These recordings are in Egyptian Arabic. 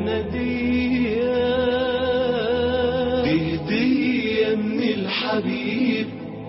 الندية دي هدية من الحبيب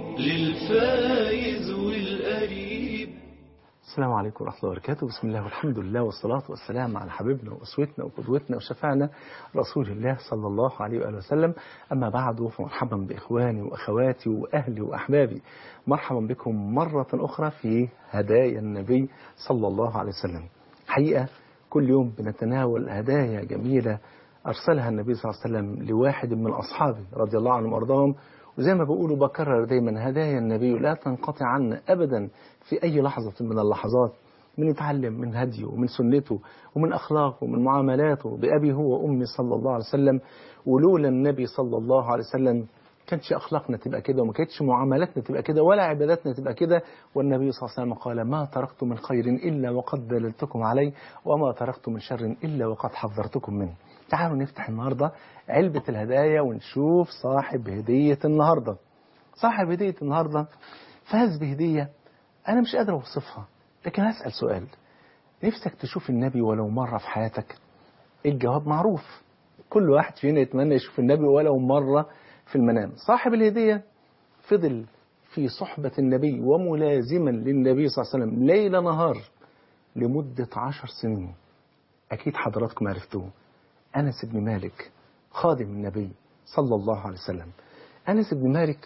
للفايز والقريب السلام عليكم ورحمة الله وبركاته بسم الله والحمد لله والصلاة والسلام على حبيبنا وأسوتنا وقدوتنا وشفعنا رسول الله صلى الله عليه وآله وسلم أما بعد فمرحبا بإخواني وأخواتي وأهلي وأحبابي مرحبا بكم مرة أخرى في هدايا النبي صلى الله عليه وسلم حقيقة كل يوم بنتناول هدايا جميلة أرسلها النبي صلى الله عليه وسلم لواحد من أصحابه رضي الله عنهم وأرضاهم وزي ما بقولوا بكرر دايما هدايا النبي لا تنقطع عنا أبدا في أي لحظة من اللحظات بنتعلم من هديه ومن سنته ومن أخلاقه ومن معاملاته بأبي هو وأمي صلى الله عليه وسلم ولولا النبي صلى الله عليه وسلم كانتش أخلاقنا تبقى كده وما كانتش معاملاتنا تبقى كده ولا عباداتنا تبقى كده والنبي صلى الله عليه وسلم قال ما تركت من خير إلا وقد دللتكم عليه وما تركت من شر إلا وقد حذرتكم منه تعالوا نفتح النهاردة علبة الهدايا ونشوف صاحب هدية النهاردة صاحب هدية النهاردة فاز بهدية أنا مش قادر أوصفها لكن هسأل سؤال نفسك تشوف النبي ولو مرة في حياتك الجواب معروف كل واحد فينا يتمنى يشوف النبي ولو مرة في المنام صاحب الهدية فضل في صحبة النبي وملازما للنبي صلى الله عليه وسلم ليل نهار لمدة عشر سنين أكيد حضراتكم عرفتوه أنس بن مالك خادم النبي صلى الله عليه وسلم أنس بن مالك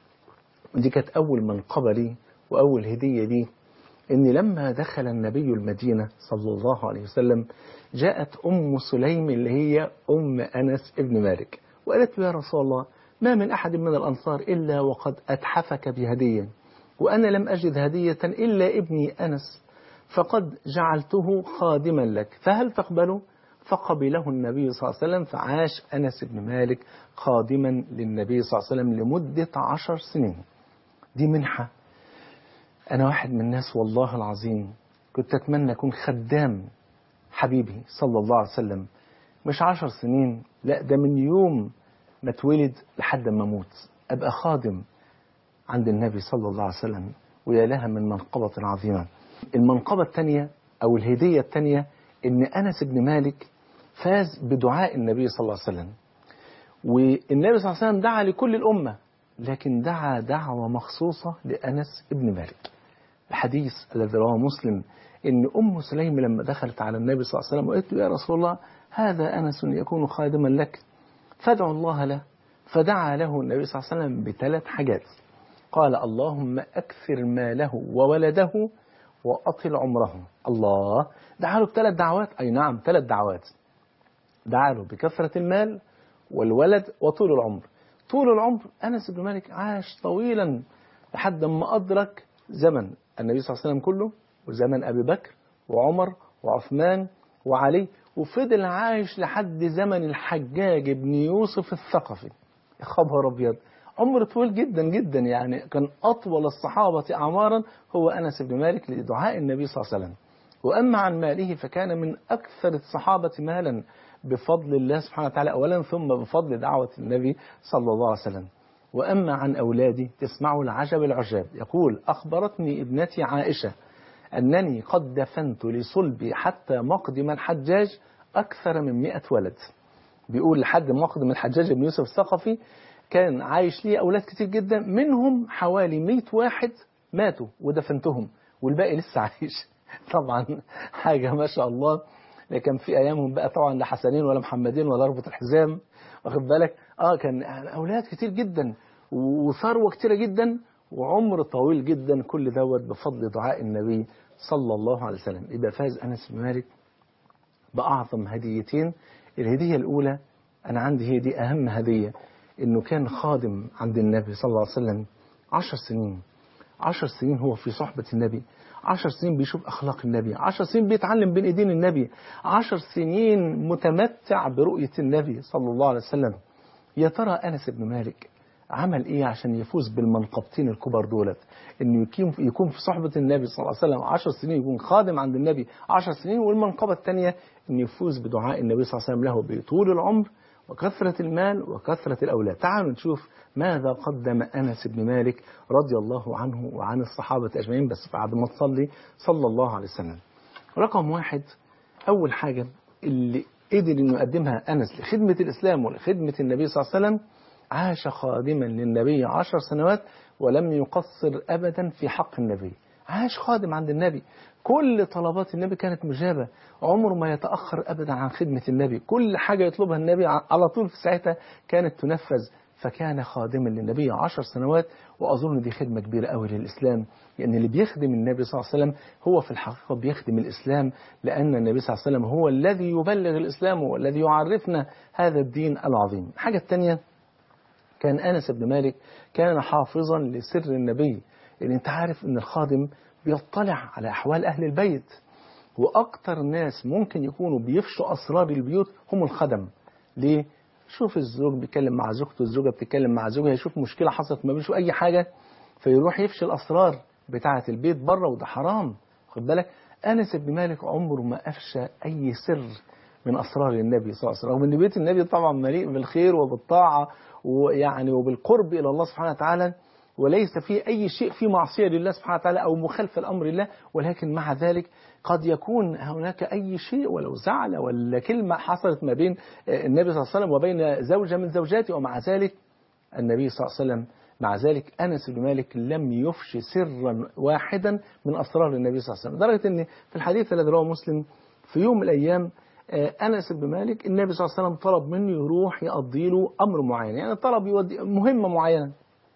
دي كانت أول منقبة لي وأول هدية لي إن لما دخل النبي المدينة صلى الله عليه وسلم جاءت أم سليم اللي هي أم أنس بن مالك وقالت له يا رسول الله ما من أحد من الأنصار إلا وقد أتحفك بهدية وأنا لم أجد هدية إلا ابني أنس فقد جعلته خادما لك فهل تقبله؟ فقبله النبي صلى الله عليه وسلم فعاش أنس بن مالك خادما للنبي صلى الله عليه وسلم لمدة عشر سنين دي منحة أنا واحد من الناس والله العظيم كنت أتمنى أكون خدام حبيبي صلى الله عليه وسلم مش عشر سنين لا ده من يوم ما اتولد لحد ما اموت ابقى خادم عند النبي صلى الله عليه وسلم ويا لها من منقبة عظيمة المنقبة الثانية أو الهدية الثانية إن أنس بن مالك فاز بدعاء النبي صلى الله عليه وسلم والنبي صلى الله عليه وسلم دعا لكل الأمة لكن دعا دعوة مخصوصة لأنس بن مالك الحديث الذي رواه مسلم إن أم سليم لما دخلت على النبي صلى الله عليه وسلم وقالت له يا رسول الله هذا أنس يكون خادما لك فادعوا الله له فدعا له النبي صلى الله عليه وسلم بثلاث حاجات قال اللهم أكثر ماله وولده وأطل عمره الله دعا له بثلاث دعوات أي نعم ثلاث دعوات دعا له بكثرة المال والولد وطول العمر طول العمر أنس بن مالك عاش طويلا لحد ما أدرك زمن النبي صلى الله عليه وسلم كله وزمن أبي بكر وعمر وعثمان وعلي وفضل عايش لحد زمن الحجاج بن يوسف الثقفي يا خبر أبيض عمر طويل جدا جدا يعني كان أطول الصحابة أعمارا هو أنس بن مالك لدعاء النبي صلى الله عليه وسلم وأما عن ماله فكان من أكثر الصحابة مالا بفضل الله سبحانه وتعالى أولا ثم بفضل دعوة النبي صلى الله عليه وسلم وأما عن أولادي تسمعوا العجب العجاب يقول أخبرتني ابنتي عائشة أنني قد دفنت لصلبي حتى مقدم الحجاج أكثر من مئة ولد بيقول لحد مقدم الحجاج بن يوسف الثقفي كان عايش لي أولاد كتير جدا منهم حوالي مئة واحد ماتوا ودفنتهم والباقي لسه عايش طبعا حاجة ما شاء الله لكن في أيامهم بقى طبعا لا حسنين ولا محمدين ولا ربط الحزام واخد بالك اه كان أولاد كتير جدا وثروة كتيرة جدا وعمر طويل جدا كل دوت بفضل دعاء النبي صلى الله عليه وسلم يبقى فاز أنس بن مالك بأعظم هديتين الهدية الأولى أنا عندي هي دي أهم هدية إنه كان خادم عند النبي صلى الله عليه وسلم عشر سنين عشر سنين هو في صحبة النبي عشر سنين بيشوف أخلاق النبي عشر سنين بيتعلم بين إيدين النبي عشر سنين متمتع برؤية النبي صلى الله عليه وسلم يا ترى أنس بن مالك عمل إيه عشان يفوز بالمنقبتين الكبر دولت إنه يكون في صحبة النبي صلى الله عليه وسلم عشر سنين يكون خادم عند النبي عشر سنين والمنقبة الثانية إنه يفوز بدعاء النبي صلى الله عليه وسلم له بطول العمر وكثرة المال وكثرة الأولاد تعالوا نشوف ماذا قدم أنس بن مالك رضي الله عنه وعن الصحابة أجمعين بس بعد ما تصلي صلى الله عليه وسلم رقم واحد أول حاجة اللي قدر انه يقدمها انس لخدمه الاسلام ولخدمه النبي صلى الله عليه وسلم عاش خادما للنبي عشر سنوات ولم يقصر ابدا في حق النبي عاش خادم عند النبي كل طلبات النبي كانت مجابة عمره ما يتأخر أبدا عن خدمة النبي كل حاجة يطلبها النبي على طول في ساعتها كانت تنفذ فكان خادما للنبي عشر سنوات وأظن دي خدمة كبيرة قوي للإسلام لأن اللي بيخدم النبي صلى الله عليه وسلم هو في الحقيقة بيخدم الإسلام لأن النبي صلى الله عليه وسلم هو الذي يبلغ الإسلام والذي يعرفنا هذا الدين العظيم الحاجة الثانية كان أنس بن مالك كان حافظا لسر النبي لأن أنت عارف أن الخادم بيطلع على أحوال أهل البيت وأكتر ناس ممكن يكونوا بيفشوا أسرار البيوت هم الخدم ليه؟ شوف الزوج بيتكلم مع زوجته الزوجة بتتكلم مع زوجها يشوف مشكلة حصلت ما بينش أي حاجة فيروح يفشي الأسرار بتاعة البيت بره وده حرام خد بالك أنس بن مالك عمره ما أفشى أي سر من أسرار النبي صلى الله عليه وسلم رغم أن بيت النبي طبعا مليء بالخير وبالطاعة ويعني وبالقرب إلى الله سبحانه وتعالى وليس فيه أي شيء في معصية لله سبحانه وتعالى أو مخالفة لأمر الله ولكن مع ذلك قد يكون هناك أي شيء ولو زعل ولا كلمة حصلت ما بين النبي صلى الله عليه وسلم وبين زوجة من زوجاته ومع ذلك النبي صلى الله عليه وسلم مع ذلك أنس بن مالك لم يفش سرا واحدا من أسرار النبي صلى الله عليه وسلم لدرجة أن في الحديث الذي رواه مسلم في يوم من الأيام أنس بن مالك النبي صلى الله عليه وسلم طلب منه يروح يقضي له أمر معين يعني طلب يودي مهمة معينة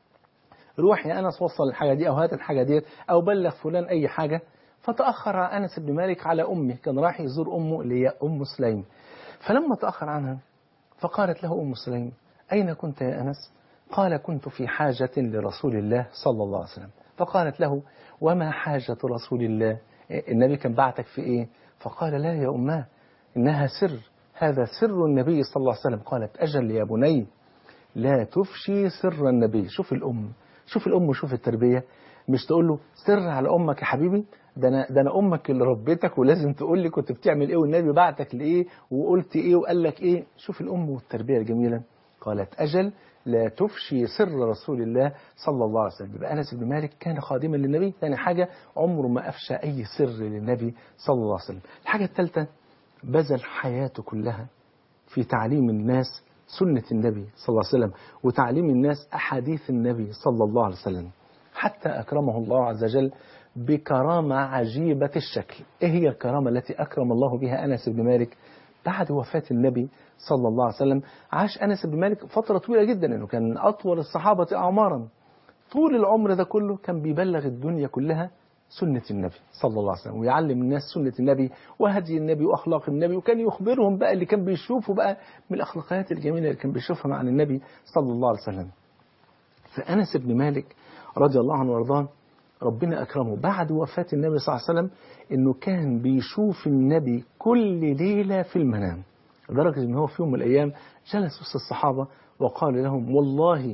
روح يا أنس وصل الحاجة دي أو هات الحاجة دي أو بلغ فلان أي حاجة فتأخر أنس بن مالك على أمه كان راح يزور أمه اللي هي أم سليم فلما تأخر عنها فقالت له أم سليم أين كنت يا أنس قال كنت في حاجة لرسول الله صلى الله عليه وسلم فقالت له وما حاجة رسول الله النبي كان بعتك في إيه فقال لا يا أماه إنها سر هذا سر النبي صلى الله عليه وسلم قالت أجل يا بني لا تفشي سر النبي شوف الأم شوف الأم وشوف التربية مش تقول له سر على أمك يا حبيبي ده أنا, ده أنا أمك اللي ربيتك ولازم تقول لي كنت بتعمل إيه والنبي بعتك لإيه وقلت إيه وقال لك إيه شوف الأم والتربية الجميلة قالت أجل لا تفشي سر رسول الله صلى الله عليه وسلم يبقى أنس بن مالك كان خادما للنبي ثاني حاجة عمره ما أفشى أي سر للنبي صلى الله عليه وسلم الحاجة الثالثة بذل حياته كلها في تعليم الناس سنة النبي صلى الله عليه وسلم وتعليم الناس أحاديث النبي صلى الله عليه وسلم حتى أكرمه الله عز وجل بكرامة عجيبة الشكل إيه هي الكرامة التي أكرم الله بها أنس بن مالك بعد وفاة النبي صلى الله عليه وسلم عاش أنس بن مالك فترة طويلة جدا إنه كان أطول الصحابة أعمارا طول العمر ده كله كان بيبلغ الدنيا كلها سنة النبي صلى الله عليه وسلم ويعلم الناس سنة النبي وهدي النبي وأخلاق النبي وكان يخبرهم بقى اللي كان بيشوفوا بقى من الأخلاقيات الجميلة اللي كان بيشوفها عن النبي صلى الله عليه وسلم فأنس بن مالك رضي الله عنه وارضاه ربنا أكرمه بعد وفاة النبي صلى الله عليه وسلم إنه كان بيشوف النبي كل ليلة في المنام لدرجة إن هو في يوم من الأيام جلس وسط الصحابة وقال لهم والله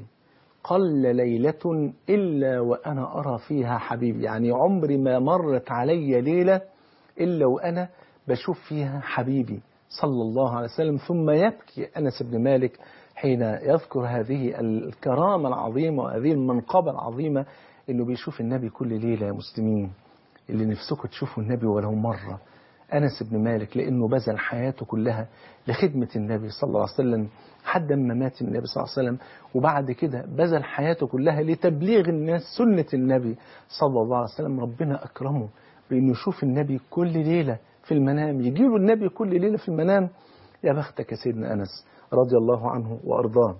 قل ليلة إلا وأنا أرى فيها حبيبي يعني عمري ما مرت علي ليلة إلا وأنا بشوف فيها حبيبي صلى الله عليه وسلم ثم يبكي أنس بن مالك حين يذكر هذه الكرامة العظيمة وهذه المنقبة العظيمة إنه بيشوف النبي كل ليلة يا مسلمين اللي نفسكم تشوفوا النبي ولو مرة أنس بن مالك لأنه بذل حياته كلها لخدمة النبي صلى الله عليه وسلم حد ما مات النبي صلى الله عليه وسلم وبعد كده بذل حياته كلها لتبليغ الناس سنة النبي صلى الله عليه وسلم ربنا أكرمه بأنه يشوف النبي كل ليلة في المنام يجيله النبي كل ليلة في المنام يا بختك يا سيدنا أنس رضي الله عنه وأرضاه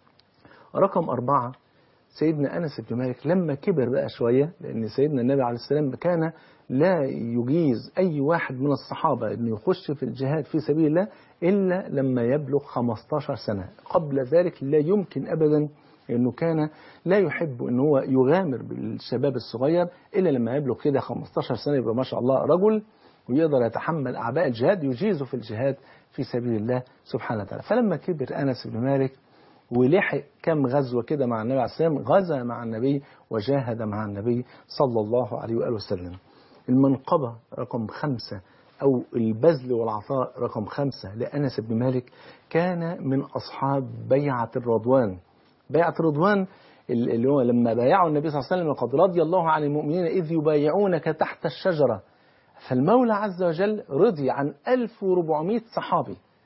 رقم أربعة سيدنا أنس بن مالك لما كبر بقى شوية لأن سيدنا النبي عليه السلام كان لا يجيز أي واحد من الصحابة أنه يخش في الجهاد في سبيل الله إلا لما يبلغ 15 سنة قبل ذلك لا يمكن أبدا أنه كان لا يحب أنه هو يغامر بالشباب الصغير إلا لما يبلغ كده 15 سنة يبقى ما شاء الله رجل ويقدر يتحمل أعباء الجهاد يجيزه في الجهاد في سبيل الله سبحانه وتعالى فلما كبر أنس بن مالك ولحق كم غزوة كده مع النبي عليه السلام غزا مع النبي وجاهد مع النبي صلى الله عليه وآله وسلم المنقبة رقم خمسة أو البذل والعطاء رقم خمسة لأنس بن مالك كان من أصحاب بيعة الرضوان بيعة الرضوان اللي هو لما بايعوا النبي صلى الله عليه وسلم وقد رضي الله عن المؤمنين إذ يبايعونك تحت الشجرة فالمولى عز وجل رضي عن 1400 صحابي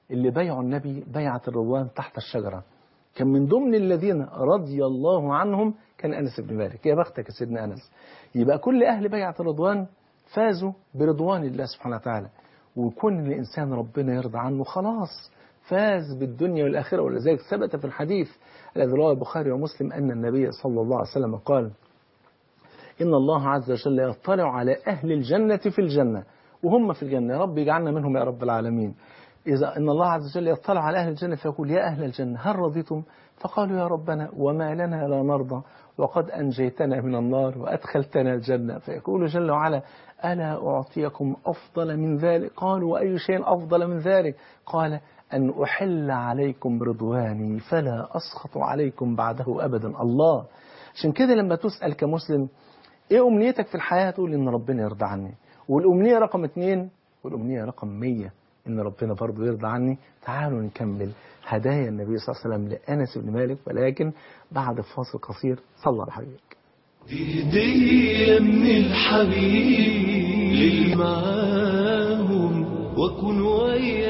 اللي بيعوا النبي بيعة الرضوان تحت الشجرة كان من ضمن الذين رضي الله عنهم كان أنس بن مالك يا بختك يا سيدنا أنس يبقى كل أهل بيعة الرضوان فازوا برضوان الله سبحانه وتعالى ويكون الإنسان ربنا يرضى عنه خلاص فاز بالدنيا والآخرة ولذلك ثبت في الحديث الذي رواه البخاري ومسلم أن النبي صلى الله عليه وسلم قال إن الله عز وجل يطلع على أهل الجنة في الجنة وهم في الجنة يا رب يجعلنا منهم يا رب العالمين إذا إن الله عز وجل يطلع على أهل الجنة فيقول يا أهل الجنة هل رضيتم فقالوا يا ربنا وما لنا لا نرضى وقد أنجيتنا من النار وأدخلتنا الجنة فيقول جل وعلا ألا أعطيكم أفضل من ذلك قالوا وأي شيء أفضل من ذلك قال أن أحل عليكم رضواني فلا أسخط عليكم بعده أبدا الله عشان كده لما تسأل كمسلم إيه أمنيتك في الحياة تقول إن ربنا يرضى عني والأمنية رقم اتنين والأمنية رقم مية إن ربنا برضه يرضى عني تعالوا نكمل هدايا النبي صلى الله عليه وسلم لأنس بن مالك ولكن بعد فاصل قصير صلى على حبيبك دي هدية من الحبيب للمعاهم وكن ويا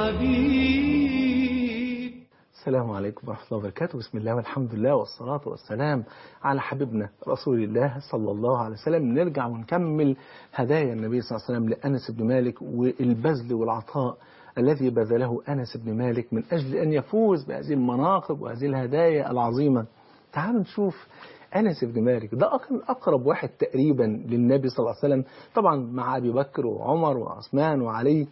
الحبيب السلام عليكم ورحمة الله وبركاته بسم الله والحمد لله والصلاة والسلام على حبيبنا رسول الله صلى الله عليه وسلم نرجع ونكمل هدايا النبي صلى الله عليه وسلم لأنس بن مالك والبذل والعطاء الذي بذله أنس بن مالك من أجل أن يفوز بهذه المناقب وهذه الهدايا العظيمة تعالوا نشوف أنس بن مالك ده كان أقرب واحد تقريبا للنبي صلى الله عليه وسلم طبعا مع أبي بكر وعمر وعثمان وعلي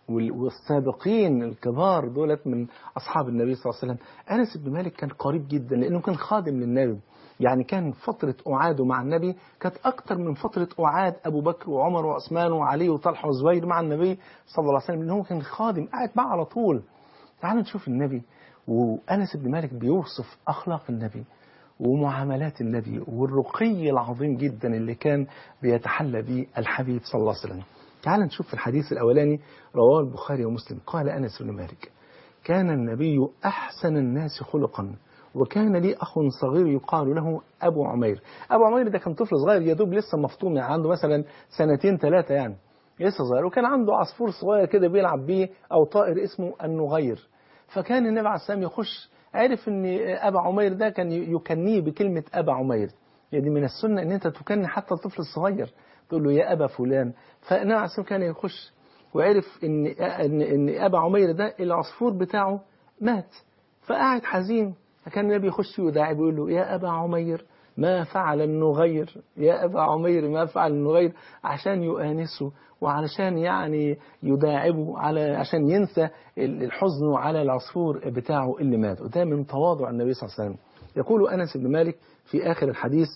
والسابقين الكبار دولت من أصحاب النبي صلى الله عليه وسلم أنس بن مالك كان قريب جدا لأنه كان خادم للنبي يعني كان فترة أعاده مع النبي كانت أكتر من فترة أعاد أبو بكر وعمر وعثمان وعلي وطلحة وزبير مع النبي صلى الله عليه وسلم لأنه كان خادم قاعد معه على طول تعالوا نشوف النبي وأنس بن مالك بيوصف أخلاق النبي ومعاملات النبي والرقي العظيم جدا اللي كان بيتحلى به الحبيب صلى الله عليه وسلم تعال نشوف في الحديث الأولاني رواه البخاري ومسلم قال أنس بن مالك كان النبي أحسن الناس خلقا وكان لي أخ صغير يقال له أبو عمير أبو عمير ده كان طفل صغير يدوب لسه مفطوم يعني عنده مثلا سنتين ثلاثة يعني لسه صغير وكان عنده عصفور صغير كده بيلعب بيه أو طائر اسمه النغير فكان النبي عليه السلام يخش عرف ان أبا عمير ده كان يكنيه بكلمة أبا عمير يعني من السنة ان انت تكني حتى الطفل الصغير تقول له يا أبا فلان فالنبي عليه السلام كان يخش وعرف ان ان ان ابا عمير ده العصفور بتاعه مات فقعد حزين فكان النبي يخش يداعي بيقول له يا ابا عمير ما فعل النغير يا ابا عمير ما فعل النغير عشان يؤانسه وعلشان يعني يداعبه على عشان ينسى الحزن على العصفور بتاعه اللي مات وده من تواضع النبي صلى الله عليه وسلم يقول انس بن مالك في اخر الحديث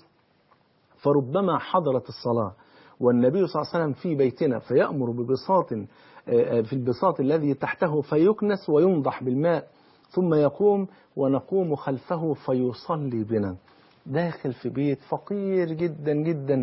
فربما حضرت الصلاه والنبي صلى الله عليه وسلم في بيتنا فيأمر ببساط في البساط الذي تحته فيكنس وينضح بالماء ثم يقوم ونقوم خلفه فيصلي بنا داخل في بيت فقير جدا جدا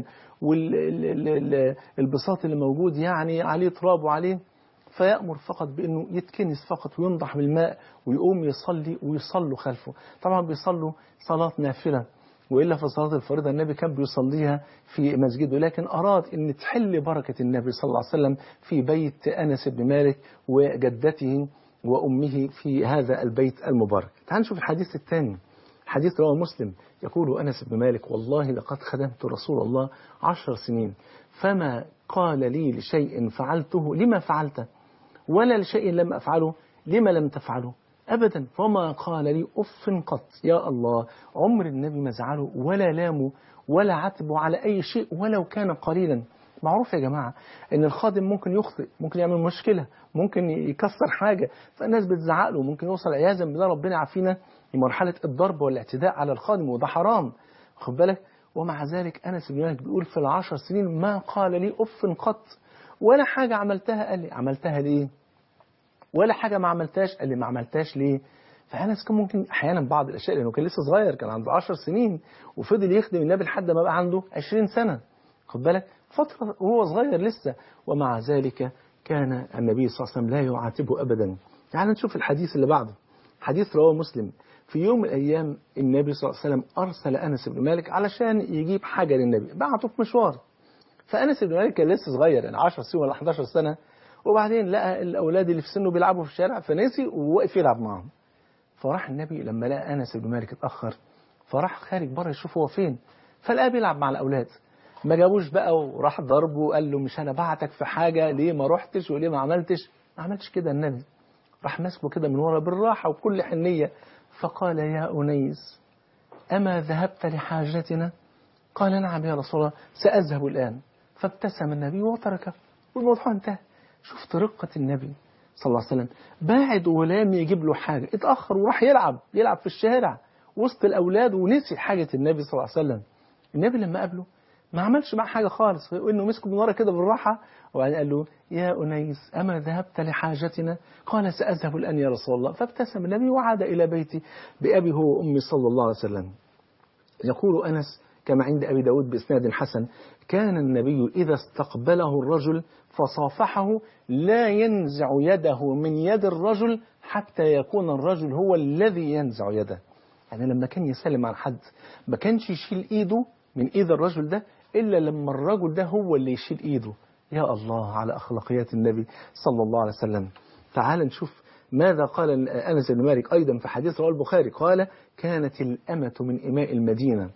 والبساط اللي موجود يعني عليه تراب وعليه فيأمر فقط بأنه يتكنس فقط وينضح بالماء ويقوم يصلي ويصلوا خلفه طبعا بيصلوا صلاة نافلة وإلا في صلاة الفريضة النبي كان بيصليها في مسجده لكن أراد أن تحل بركة النبي صلى الله عليه وسلم في بيت أنس بن مالك وجدته وأمه في هذا البيت المبارك تعال نشوف الحديث الثاني حديث رواه مسلم يقول أنس بن مالك والله لقد خدمت رسول الله عشر سنين فما قال لي لشيء فعلته لما فعلته ولا لشيء لم أفعله لما لم تفعله أبدا فما قال لي أف قط يا الله عمر النبي ما زعله ولا لامه ولا عتبه على أي شيء ولو كان قليلا معروف يا جماعة ان الخادم ممكن يخطئ ممكن يعمل مشكلة ممكن يكسر حاجة فالناس بتزعق له ممكن يوصل عياذا بالله ربنا يعافينا لمرحلة الضرب والاعتداء على الخادم وده حرام خد بالك ومع ذلك أنس بن مالك بيقول في العشر سنين ما قال لي أف قط ولا حاجة عملتها قال لي عملتها ليه ولا حاجة ما عملتهاش قال لي ما عملتهاش ليه فأنس كان ممكن أحيانا بعض الأشياء لأنه كان لسه صغير كان عنده 10 سنين وفضل يخدم النبي لحد ما بقى عنده 20 سنة خد بالك فترة وهو صغير لسه ومع ذلك كان النبي صلى الله عليه وسلم لا يعاتبه أبدا تعال نشوف الحديث اللي بعده حديث رواه مسلم في يوم من الأيام النبي صلى الله عليه وسلم أرسل أنس بن مالك علشان يجيب حاجة للنبي بعته في مشوار فأنس بن مالك كان لسه صغير يعني 10 سنين ولا 11 سنة وبعدين لقى الأولاد اللي في سنه بيلعبوا في الشارع فنسي ووقف يلعب معاهم فراح النبي لما لقى أنس بن مالك اتأخر فراح خارج بره يشوف هو فين فلقاه بيلعب مع الأولاد ما جابوش بقى وراح ضربه وقال له مش أنا بعتك في حاجة ليه ما رحتش وليه ما عملتش ما عملتش كده النبي راح ماسكه كده من ورا بالراحة وكل حنية فقال يا أنيس أما ذهبت لحاجتنا قال نعم يا رسول الله سأذهب الآن فابتسم النبي وتركه والموضوع انتهى شفت رقة النبي صلى الله عليه وسلم باعد ولام يجيب له حاجة اتأخر وراح يلعب يلعب في الشارع وسط الأولاد ونسي حاجة النبي صلى الله عليه وسلم النبي لما قابله ما عملش معاه حاجة خالص وإنه مسكه من ورا كده بالراحة وبعدين قال له يا أنيس أما ذهبت لحاجتنا قال سأذهب الآن يا رسول الله فابتسم النبي وعاد إلى بيتي بأبي هو وأمي صلى الله عليه وسلم يقول أنس كما عند أبي داود بإسناد حسن كان النبي إذا استقبله الرجل فصافحه لا ينزع يده من يد الرجل حتى يكون الرجل هو الذي ينزع يده يعني لما كان يسلم على حد ما كانش يشيل إيده من إيد الرجل ده إلا لما الرجل ده هو اللي يشيل إيده يا الله على أخلاقيات النبي صلى الله عليه وسلم تعال نشوف ماذا قال أنس بن مالك أيضا في حديث رواه البخاري قال كانت الأمة من إماء المدينة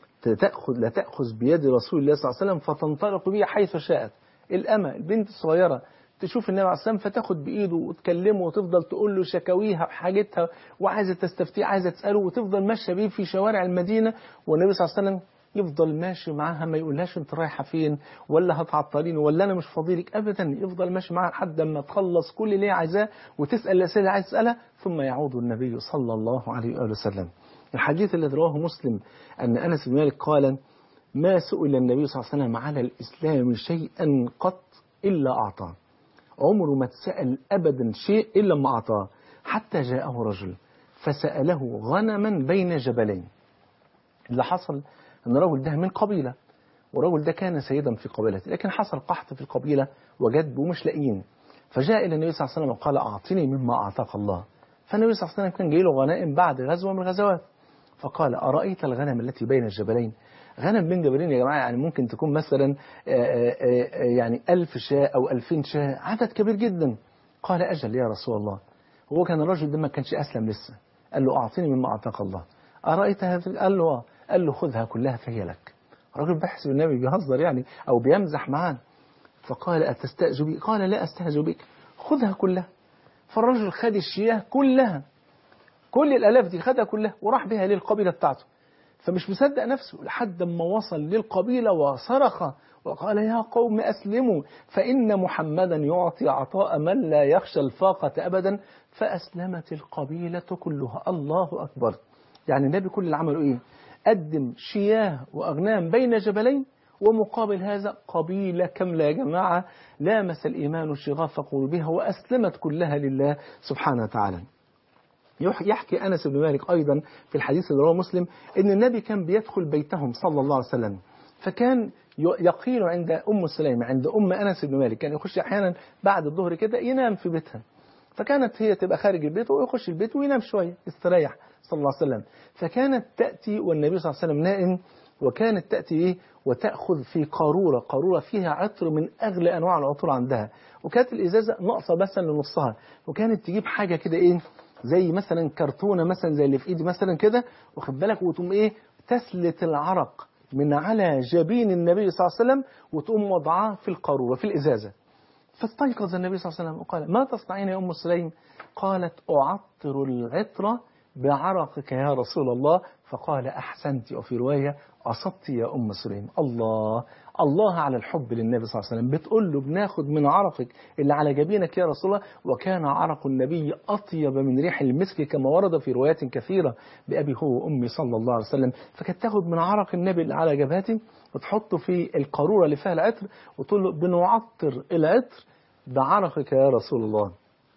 تأخذ لا تأخذ بيد رسول الله صلى الله عليه وسلم فتنطلق به حيث شاءت الأمة البنت الصغيرة تشوف النبي عليه الصلاة والسلام فتاخد بإيده وتكلمه وتفضل تقول له شكاويها وحاجتها وعايزة تستفتيه عايزة تسأله وتفضل ماشية بيه في شوارع المدينة والنبي صلى الله عليه وسلم يفضل ماشي معاها ما يقولهاش انت رايحة فين ولا هتعطليني ولا انا مش فاضيلك ابدا يفضل ماشي معاها لحد ما تخلص كل اللي هي عايزاه وتسال الاسئله اللي عايز تسالها ثم يعود النبي صلى الله عليه واله وسلم. الحديث الذي رواه مسلم ان انس بن مالك قال ما سئل النبي صلى الله عليه وسلم على الاسلام شيئا قط الا اعطاه. عمره ما اتسال ابدا شيء الا ما اعطاه حتى جاءه رجل فساله غنما بين جبلين. اللي حصل ان الرجل ده من قبيله والرجل ده كان سيدا في قبيلته لكن حصل قحط في القبيله وجدب ومش لاقيين فجاء الى النبي صلى الله عليه وسلم وقال اعطني مما اعطاك الله فالنبي صلى الله عليه وسلم كان جاي له غنائم بعد غزوه من الغزوات فقال ارايت الغنم التي بين الجبلين غنم بين جبلين يا جماعه يعني ممكن تكون مثلا يعني ألف شاة او ألفين شاة عدد كبير جدا قال اجل يا رسول الله هو كان الرجل ده ما كانش اسلم لسه قال له اعطني مما اعطاك الله ارايت هذا قال له قال له خذها كلها فهي لك الراجل بحسب النبي بيهزر يعني أو بيمزح معاه فقال أتستأذ بي قال لا أستهزئ بك خذها كلها فالرجل خد الشياه كلها كل الألاف دي خدها كلها وراح بها للقبيلة بتاعته فمش مصدق نفسه لحد ما وصل للقبيلة وصرخ وقال يا قوم أسلموا فإن محمدا يعطي عطاء من لا يخشى الفاقة أبدا فأسلمت القبيلة كلها الله أكبر يعني النبي كل اللي عمله إيه قدم شياه وأغنام بين جبلين ومقابل هذا قبيلة كاملة يا جماعة لامس الإيمان شغاف قلوبها وأسلمت كلها لله سبحانه وتعالى يحكي أنس بن مالك أيضا في الحديث اللي رواه مسلم أن النبي كان بيدخل بيتهم صلى الله عليه وسلم فكان يقيل عند أم سليمة عند أم أنس بن مالك كان يخش أحيانا بعد الظهر كده ينام في بيتها فكانت هي تبقى خارج البيت ويخش البيت وينام شوية يستريح صلى الله عليه وسلم فكانت تأتي والنبي صلى الله عليه وسلم نائم وكانت تأتي إيه وتأخذ في قارورة قارورة فيها عطر من أغلى أنواع العطور عندها وكانت الإزازة ناقصة مثلا لنصها وكانت تجيب حاجة كده إيه زي مثلا كرتونة مثلا زي اللي في إيدي مثلا كده واخد بالك وتقوم إيه تسلت العرق من على جبين النبي صلى الله عليه وسلم وتقوم وضعاه في القارورة في الإزازة فاستيقظ النبي صلى الله عليه وسلم وقال ما تصنعين يا أم سليم قالت أعطر العطر بعرقك يا رسول الله فقال أحسنت وفي رواية أصبت يا أم سليم الله الله على الحب للنبي صلى الله عليه وسلم بتقول له بناخد من عرقك اللي على جبينك يا رسول الله وكان عرق النبي أطيب من ريح المسك كما ورد في روايات كثيرة بأبي هو وأمي صلى الله عليه وسلم فكانت تاخد من عرق النبي اللي على جبهته وتحطه في القارورة اللي فيها العطر وتقول له بنعطر العطر بعرقك يا رسول الله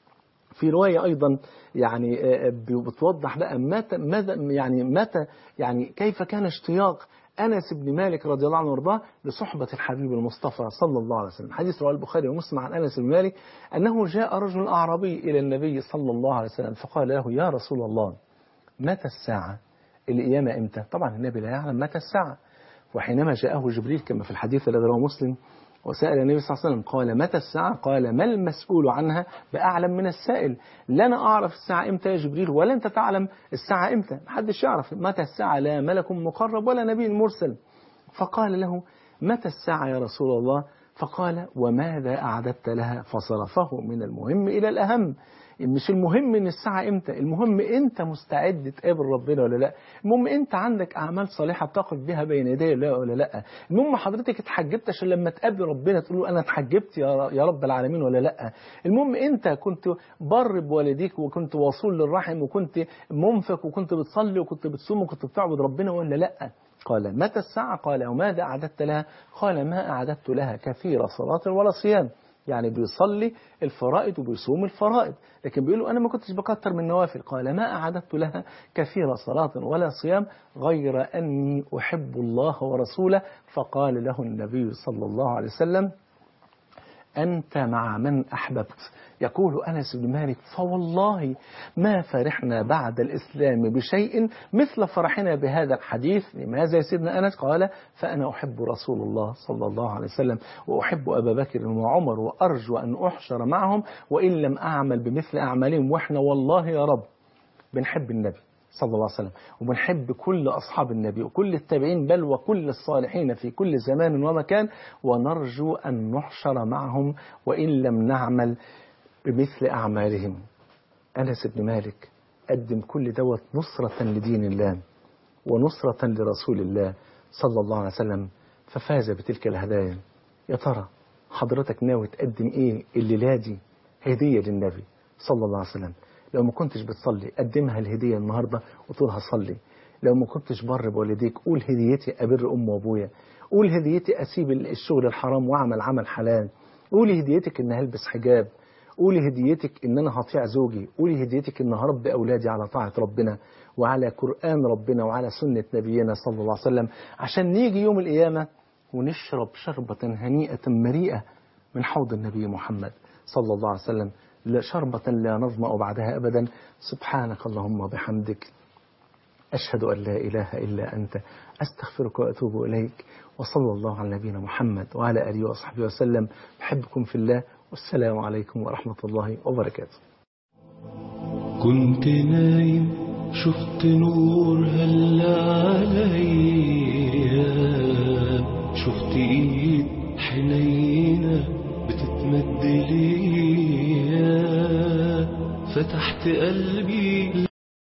في رواية أيضا يعني بتوضح بقى متى ماذا يعني متى يعني كيف كان اشتياق أنس بن مالك رضي الله عنه وارضاه لصحبة الحبيب المصطفى صلى الله عليه وسلم حديث رواه البخاري ومسلم عن أنس بن مالك أنه جاء رجل أعرابي إلى النبي صلى الله عليه وسلم فقال له يا رسول الله متى الساعة القيامة إمتى طبعا النبي لا يعلم متى الساعة وحينما جاءه جبريل كما في الحديث الذي رواه مسلم وسأل النبي صلى الله عليه وسلم قال متى الساعة قال ما المسؤول عنها بأعلم من السائل لا أنا أعرف الساعة إمتى يا جبريل ولا أنت تعلم الساعة إمتى محدش يعرف متى الساعة لا ملك مقرب ولا نبي مرسل فقال له متى الساعة يا رسول الله فقال وماذا أعددت لها فصرفه من المهم إلى الأهم مش المهم ان الساعة امتى المهم انت مستعد تقابل ربنا ولا لا المهم انت عندك اعمال صالحة بتقف بها بين يدي الله ولا لا المهم حضرتك اتحجبت عشان لما تقابل ربنا تقول له انا اتحجبت يا يا رب العالمين ولا لا المهم انت كنت بر بوالديك وكنت وصول للرحم وكنت منفق وكنت بتصلي وكنت بتصوم وكنت بتعبد ربنا ولا لا قال متى الساعة قال وماذا أعددت لها قال ما أعددت لها كثير صلاة ولا صيام يعني بيصلي الفرائض وبيصوم الفرائض لكن بيقولوا أنا ما كنتش بكتر من النوافل قال ما أعددت لها كثير صلاة ولا صيام غير أني أحب الله ورسوله فقال له النبي صلى الله عليه وسلم أنت مع من أحببت يقول أنس بن مالك فوالله ما فرحنا بعد الإسلام بشيء مثل فرحنا بهذا الحديث لماذا يا سيدنا أنس قال فأنا أحب رسول الله صلى الله عليه وسلم وأحب أبا بكر وعمر وأرجو أن أحشر معهم وإن لم أعمل بمثل أعمالهم وإحنا والله يا رب بنحب النبي صلى الله عليه وسلم وبنحب كل أصحاب النبي وكل التابعين بل وكل الصالحين في كل زمان ومكان ونرجو أن نحشر معهم وإن لم نعمل بمثل أعمالهم أنس بن مالك قدم كل دوت نصرة لدين الله ونصرة لرسول الله صلى الله عليه وسلم ففاز بتلك الهدايا يا ترى حضرتك ناوي تقدم ايه الليلة دي هدية للنبي صلى الله عليه وسلم لو ما كنتش بتصلي قدمها الهدية النهاردة وتقول هصلي لو ما كنتش بر بوالديك قول هديتي أبر أم وأبويا قول هديتي أسيب الشغل الحرام وأعمل عمل حلال قولي هديتك إن هلبس حجاب قولي هديتك إن أنا هطيع زوجي قولي هديتك إن هربي أولادي على طاعة ربنا وعلى قرآن ربنا وعلى سنة نبينا صلى الله عليه وسلم عشان نيجي يوم القيامة ونشرب شربة هنيئة مريئة من حوض النبي محمد صلى الله عليه وسلم لا شربة لا نظمأ بعدها أبدا سبحانك اللهم وبحمدك أشهد أن لا إله إلا أنت أستغفرك وأتوب إليك وصلى الله على نبينا محمد وعلى آله وصحبه وسلم بحبكم في الله والسلام عليكم ورحمة الله وبركاته كنت نايم شفت نور هلا عليا شفت ايد حنينة بتتمد ليا فتحت قلبي